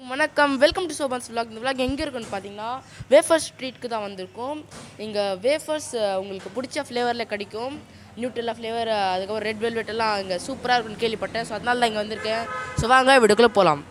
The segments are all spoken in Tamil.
வணக்கம் வெல்கம் டு சோபான்ஸ் vlog இந்த vlog எங்கே இருக்குன்னு பார்த்தீங்கன்னா வேஃபர் ஸ்ட்ரீட்க்கு தான் வந்திருக்கோம் இங்கே வேஃபர்ஸ் உங்களுக்கு பிடிச்ச ஃப்ளேவரில் கிடைக்கும் நியூட்ரில்லா ஃப்ளேவர் அதுக்கப்புறம் ரெட் வெல்வெட் எல்லாம் இங்கே சூப்பராக இருக்குன்னு கேள்விப்பட்டேன் ஸோ அதனால தான் இங்கே வந்திருக்கேன் ஸோ வாங்க வீடுக்குள்ளே போகலாம்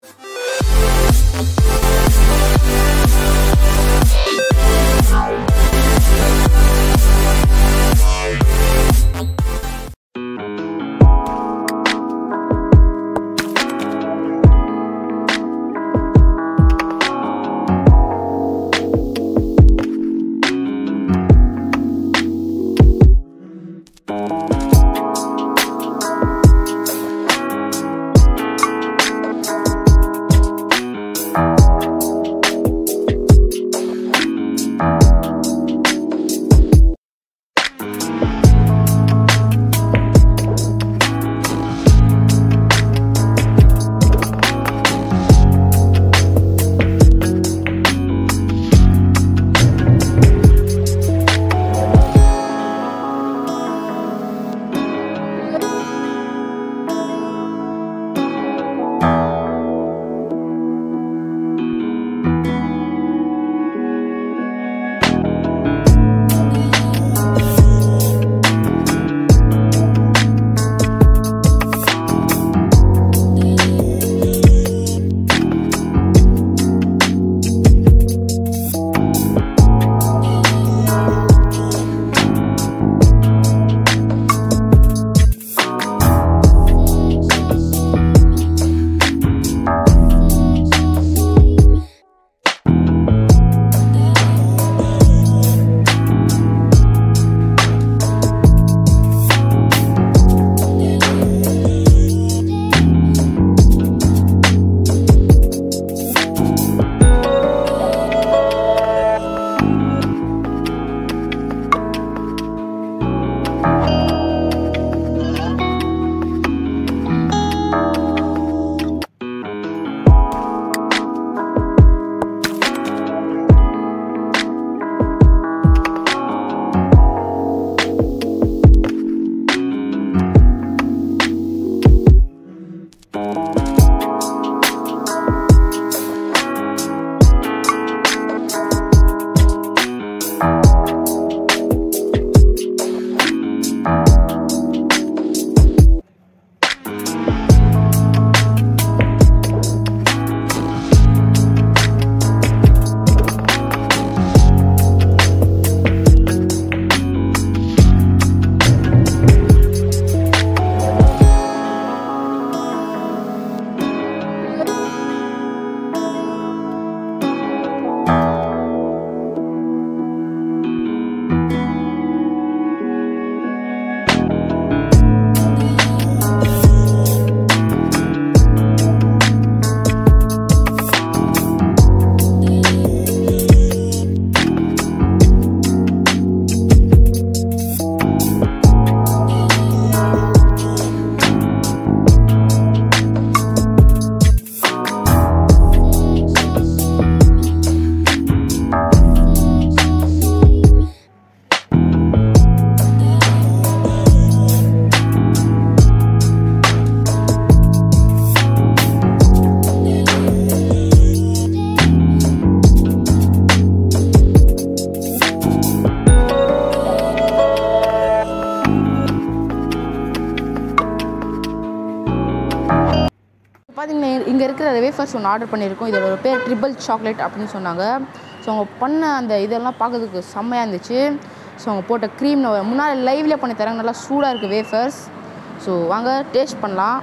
பார்த்தீங்கன்னா இங்கே இருக்கிற வேஃபர்ஸ் ஒன்று ஆர்டர் பண்ணியிருக்கோம் இதோட ஒரு பேர் ட்ரிபிள் சாக்லேட் அப்படின்னு சொன்னாங்க ஸோ அவங்க பண்ண அந்த இதெல்லாம் பார்க்கறதுக்கு செம்மையாக இருந்துச்சு ஸோ அவங்க போட்ட க்ரீம் முன்னாடி லைவ்லேயே பண்ணி தராங்க நல்லா சூடாக இருக்குது வேஃபர்ஸ் ஸோ வாங்க டேஸ்ட் பண்ணலாம்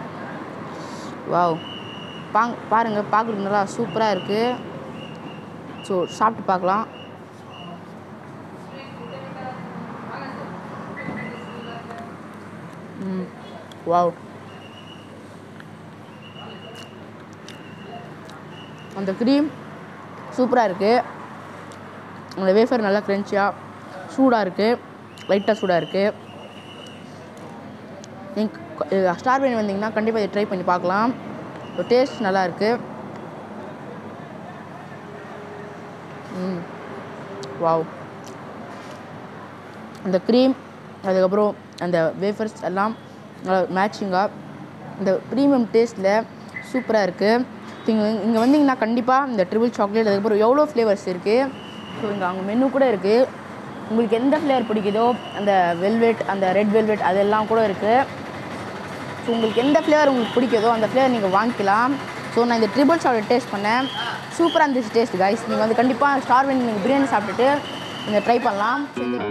வாவ் பாங் பாருங்கள் பார்க்குறதுக்கு நல்லா சூப்பராக இருக்குது ஸோ சாப்பிட்டு பார்க்கலாம் ம் வாவ் அந்த க்ரீம் சூப்பராக இருக்குது அந்த வேஃபர் நல்லா க்ரன்ச்சியாக சூடாக இருக்குது லைட்டாக சூடாக இருக்குது நீங்கள் ஸ்டார் பண்ணி வந்தீங்கன்னா கண்டிப்பாக இதை ட்ரை பண்ணி பார்க்கலாம் டேஸ்ட் நல்லா இருக்குது ம் வாவ் அந்த க்ரீம் அதுக்கப்புறம் அந்த வேஃபர்ஸ் எல்லாம் நல்லா மேட்சிங்காக இந்த ப்ரீமியம் டேஸ்ட்டில் சூப்பராக இருக்குது இங்கே இங்கே வந்தீங்கன்னா கண்டிப்பாக இந்த ட்ரிபிள் சாக்லேட் அதுக்கப்புறம் எவ்வளோ ஃப்ளேவர்ஸ் இருக்குது ஸோ இங்கே அவங்க மெனு கூட இருக்குது உங்களுக்கு எந்த ஃப்ளேவர் பிடிக்குதோ அந்த வெல்வெட் அந்த ரெட் வெல்வெட் அதெல்லாம் கூட இருக்குது ஸோ உங்களுக்கு எந்த ஃப்ளேவர் உங்களுக்கு பிடிக்குதோ அந்த ஃப்ளேவர் நீங்கள் வாங்கிக்கலாம் ஸோ நான் இந்த ட்ரிபிள் சாக்லேட் டேஸ்ட் பண்ணேன் சூப்பராக இருந்துச்சு டேஸ்ட் கைஸ் நீங்கள் வந்து கண்டிப்பாக ஸ்டார் வென் நீங்கள் பிரியாணி சாப்பிட்டுட்டு நீங்கள் ட்ரை பண்ணலாம்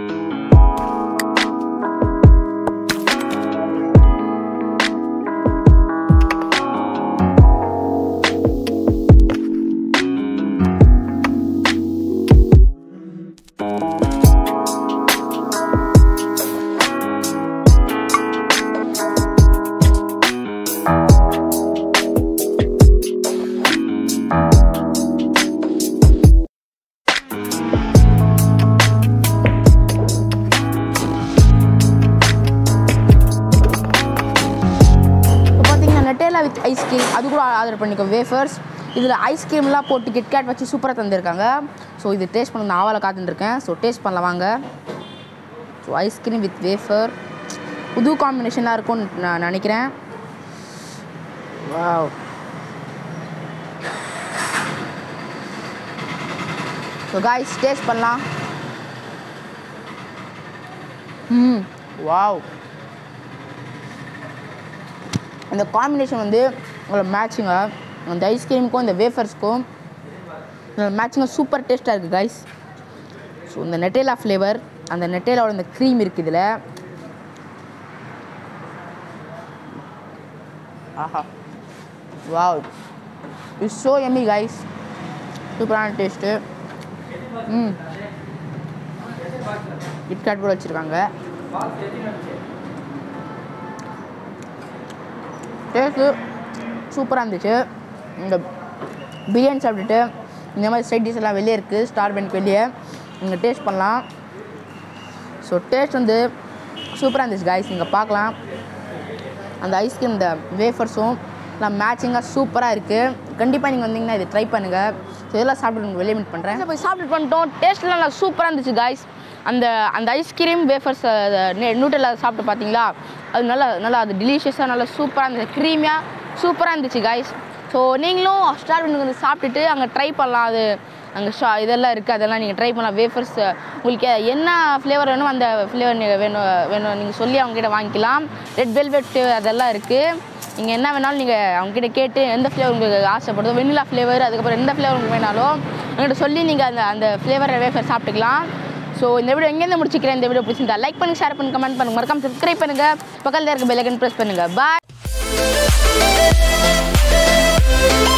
இப்போ பார்த்தீங்கன்னா நெட்டேலா வித் ஐஸ்கிரீம் அது கூட ஆர்டர் பண்ணிக்கோ வேஃபர்ஸ் இதில் ஐஸ்கிரீம்லாம் போட்டு கிட்கேட் வச்சு சூப்பராக தந்திருக்காங்க ஸோ இது டேஸ்ட் பண்ண நான் ஆவலை காத்துட்டுருக்கேன் ஸோ டேஸ்ட் பண்ணலாம் வாங்க ஸோ ஐஸ்கிரீம் வித் வேஃபர் புது காம்பினேஷனாக இருக்கும்னு நான் நினைக்கிறேன் வாவ் ஸோ காய்ஸ் டேஸ்ட் பண்ணலாம் ம் வாவ் இந்த காம்பினேஷன் வந்து உங்களோட மேட்சிங்காக அந்த ஐஸ்கிரீமுக்கும் இந்த வேஃபர்ஸ்க்கும் மேட்சிங்காக சூப்பர் டேஸ்ட்டாக இருக்குது கைஸ் ஸோ இந்த நெட்டேலா ஃப்ளேவர் அந்த நெட்டேலாவோட இந்த க்ரீம் இருக்குது இதில் ஆஹா wow it's so yummy guys சூப்பரான டேஸ்ட்டு ம் கிட்காட் கூட வச்சுருக்காங்க டேஸ்ட்டு சூப்பராக இருந்துச்சு இந்த பிரியாணி சாப்பிட்டுட்டு இந்த மாதிரி சைட் டிஷ் எல்லாம் வெளியே இருக்குது ஸ்டார் பேங்க் வெளியே நீங்கள் டேஸ்ட் பண்ணலாம் ஸோ டேஸ்ட் வந்து சூப்பராக இருந்துச்சு காய்ஸ் நீங்கள் பார்க்கலாம் அந்த ஐஸ்கிரீம் இந்த வேஃபர்ஸும் எல்லாம் மேட்சிங்காக சூப்பராக இருக்குது கண்டிப்பாக நீங்கள் வந்தீங்கன்னா இது ட்ரை பண்ணுங்கள் ஸோ இதெல்லாம் சாப்பிட்டு உங்களுக்கு வெளியே மீட் பண்ணுறேன் போய் சாப்பிட்டு பண்ணிட்டோம் டேஸ்ட்லாம் நல்லா சூப்பராக இருந்துச்சு காய்ஸ் அந்த அந்த ஐஸ்கிரீம் வேஃபர்ஸ் நூட்டெல்லாம் சாப்பிட்டு பார்த்தீங்களா அது நல்லா நல்லா அது டெலிஷியஸாக நல்லா சூப்பராக இருந்துச்சு க்ரீமியாக சூப்பராக இருந்துச்சு காய்ஸ் ஸோ நீங்களும் ஸ்டார் வந்து சாப்பிட்டுட்டு அங்கே ட்ரை பண்ணலாம் அது அங்கே ஷா இதெல்லாம் இருக்குது அதெல்லாம் நீங்கள் ட்ரை பண்ணலாம் வேஃபர்ஸ் உங்களுக்கு என்ன ஃப்ளேவர் வேணும் அந்த ஃப்ளேவர் நீங்கள் வேணும் வேணும் நீங்கள் சொல்லி அவங்ககிட்ட வாங்கிக்கலாம் ரெட் வெல்வெட் அதெல்லாம் இருக்குது நீங்கள் என்ன வேணாலும் நீங்கள் அவங்ககிட்ட கேட்டு எந்த ஃப்ளேவர் உங்களுக்கு ஆசைப்படுதோ வெண்ணிலா ஃப்ளேவர் அதுக்கப்புறம் எந்த ஃப்ளேவர் உங்களுக்கு வேணாலும் என்கிட்ட சொல்லி நீங்கள் அந்த அந்த ஃப்ளேவர் வேஃபர் சாப்பிட்டுக்கலாம் ஸோ இந்த வீடியோ எங்கேருந்து முடிச்சிக்கிறேன் இந்த வீடியோ பிடிச்சிருந்தா லைக் பண்ணுங்க ஷேர் பண்ணுங்க கமெண்ட் பண்ணுங்க மறக்காம சப்ஸ்கிரைப் பண்ணுங்க பக்கத்தில் இருக்க பெல் ஐக்கன் ப்ரெஸ் பண்ணுங்க பாய்